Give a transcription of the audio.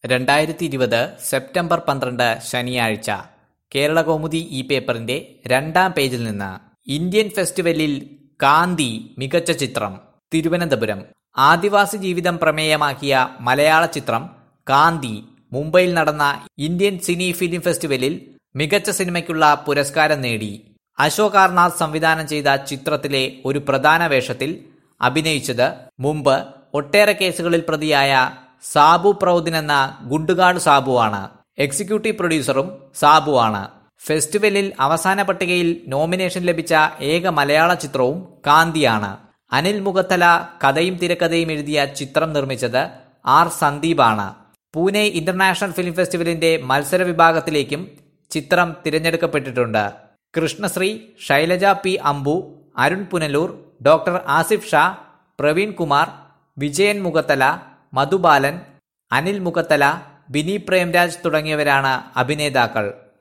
രണ്ടായിരത്തി ഇരുപത് സെപ്റ്റംബർ പന്ത്രണ്ട് ശനിയാഴ്ച കേരളകൗമുദി ഈ പേപ്പറിന്റെ രണ്ടാം പേജിൽ നിന്ന് ഇന്ത്യൻ ഫെസ്റ്റിവലിൽ കാന്തി മികച്ച ചിത്രം തിരുവനന്തപുരം ആദിവാസി ജീവിതം പ്രമേയമാക്കിയ മലയാള ചിത്രം കാന്തി മുംബൈയിൽ നടന്ന ഇന്ത്യൻ സിനി ഫിലിം ഫെസ്റ്റിവലിൽ മികച്ച സിനിമയ്ക്കുള്ള പുരസ്കാരം നേടി അശോക് ആർനാഥ് സംവിധാനം ചെയ്ത ചിത്രത്തിലെ ഒരു പ്രധാന വേഷത്തിൽ അഭിനയിച്ചത് മുമ്പ് ഒട്ടേറെ കേസുകളിൽ പ്രതിയായ സാബു പ്രൗദിൻ എന്ന ഗുണ്ടുകാട് സാബുവാണ് എക്സിക്യൂട്ടീവ് പ്രൊഡ്യൂസറും സാബുവാണ് ഫെസ്റ്റിവലിൽ അവസാന പട്ടികയിൽ നോമിനേഷൻ ലഭിച്ച ഏക മലയാള ചിത്രവും കാന്തിയാണ് അനിൽ മുഖത്തല കഥയും തിരക്കഥയും എഴുതിയ ചിത്രം നിർമ്മിച്ചത് ആർ സന്ദീപാണ് പൂനെ ഇന്റർനാഷണൽ ഫിലിം ഫെസ്റ്റിവലിന്റെ മത്സര വിഭാഗത്തിലേക്കും ചിത്രം തിരഞ്ഞെടുക്കപ്പെട്ടിട്ടുണ്ട് കൃഷ്ണശ്രീ ശൈലജ പി അമ്പു അരുൺ പുനലൂർ ഡോക്ടർ ആസിഫ് ഷാ പ്രവീൺ കുമാർ വിജയൻ മുഖത്തല മധുബാലൻ അനിൽ മുഖത്തല ബിനി പ്രേംരാജ് തുടങ്ങിയവരാണ് അഭിനേതാക്കൾ